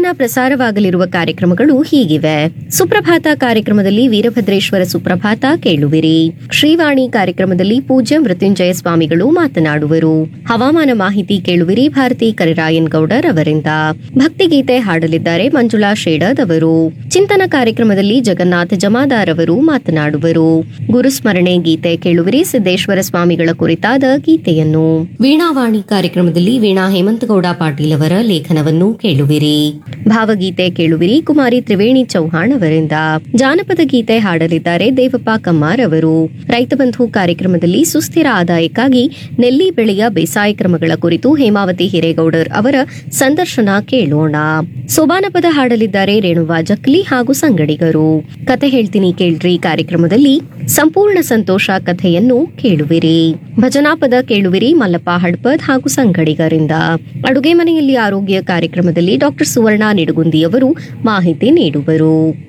ದಿನ ಪ್ರಸಾರವಾಗಲಿರುವ ಕಾರ್ಯಕ್ರಮಗಳು ಹೀಗಿವೆ ಸುಪ್ರಭಾತ ಕಾರ್ಯಕ್ರಮದಲ್ಲಿ ವೀರಭದ್ರೇಶ್ವರ ಸುಪ್ರಭಾತ ಕೇಳುವಿರಿ ಶ್ರೀವಾಣಿ ಕಾರ್ಯಕ್ರಮದಲ್ಲಿ ಪೂಜ್ಯ ಮೃತ್ಯುಂಜಯ ಸ್ವಾಮಿಗಳು ಮಾತನಾಡುವರು ಹವಾಮಾನ ಮಾಹಿತಿ ಕೇಳುವಿರಿ ಭಾರತಿ ಕರಿರಾಯನ್ ಗೌಡರ್ ಅವರಿಂದ ಭಕ್ತಿಗೀತೆ ಹಾಡಲಿದ್ದಾರೆ ಮಂಜುಳಾ ಶೇಡದ್ ಅವರು ಚಿಂತನ ಕಾರ್ಯಕ್ರಮದಲ್ಲಿ ಜಗನ್ನಾಥ ಜಮಾದಾರ್ ಅವರು ಮಾತನಾಡುವರು ಗುರುಸ್ಮರಣೆ ಗೀತೆ ಕೇಳುವಿರಿ ಸಿದ್ದೇಶ್ವರ ಸ್ವಾಮಿಗಳ ಕುರಿತಾದ ಗೀತೆಯನ್ನು ವೀಣಾವಾಣಿ ಕಾರ್ಯಕ್ರಮದಲ್ಲಿ ವೀಣಾ ಹೇಮಂತಗೌಡ ಪಾಟೀಲ್ ಅವರ ಲೇಖನವನ್ನು ಕೇಳುವಿರಿ ಭಾವಗೀತೆ ಕೇಳುವಿರಿ ಕುಮಾರಿ ತ್ರಿವೇಣಿ ಚೌಹಾಣ್ ಅವರಿಂದ ಜಾನಪದ ಗೀತೆ ಹಾಡಲಿದ್ದಾರೆ ದೇವಪ್ಪ ಕಮ್ಮಾರ್ ಅವರು ರೈತ ಬಂಧು ಕಾರ್ಯಕ್ರಮದಲ್ಲಿ ಸುಸ್ಥಿರ ಆದಾಯಕ್ಕಾಗಿ ನೆಲ್ಲಿ ಬೆಳೆಯ ಬೇಸಾಯ ಕ್ರಮಗಳ ಕುರಿತು ಹೇಮಾವತಿ ಹಿರೇಗೌಡರ್ ಅವರ ಸಂದರ್ಶನ ಕೇಳೋಣ ಸೋಬಾನಪದ ಹಾಡಲಿದ್ದಾರೆ ರೇಣುವಾ ಜಕ್ಲಿ ಹಾಗೂ ಸಂಗಡಿಗರು ಕತೆ ಹೇಳ್ತೀನಿ ಕೇಳ್ರಿ ಕಾರ್ಯಕ್ರಮದಲ್ಲಿ ಸಂಪೂರ್ಣ ಸಂತೋಷ ಕಥೆಯನ್ನು ಕೇಳುವಿರಿ ಭಜನಾಪದ ಕೇಳುವಿರಿ ಮಲ್ಲಪ್ಪ ಹಡ್ಪದ್ ಹಾಗೂ ಸಂಗಡಿಗರಿಂದ ಅಡುಗೆ ಮನೆಯಲ್ಲಿ ಆರೋಗ್ಯ ಕಾರ್ಯಕ್ರಮದಲ್ಲಿ ಡಾಕ್ಟರ್ ಸುವರ್ಣ ನಿಡುಗುಂದಿ ಅವರು ಮಾಹಿತಿ ನೀಡುವರು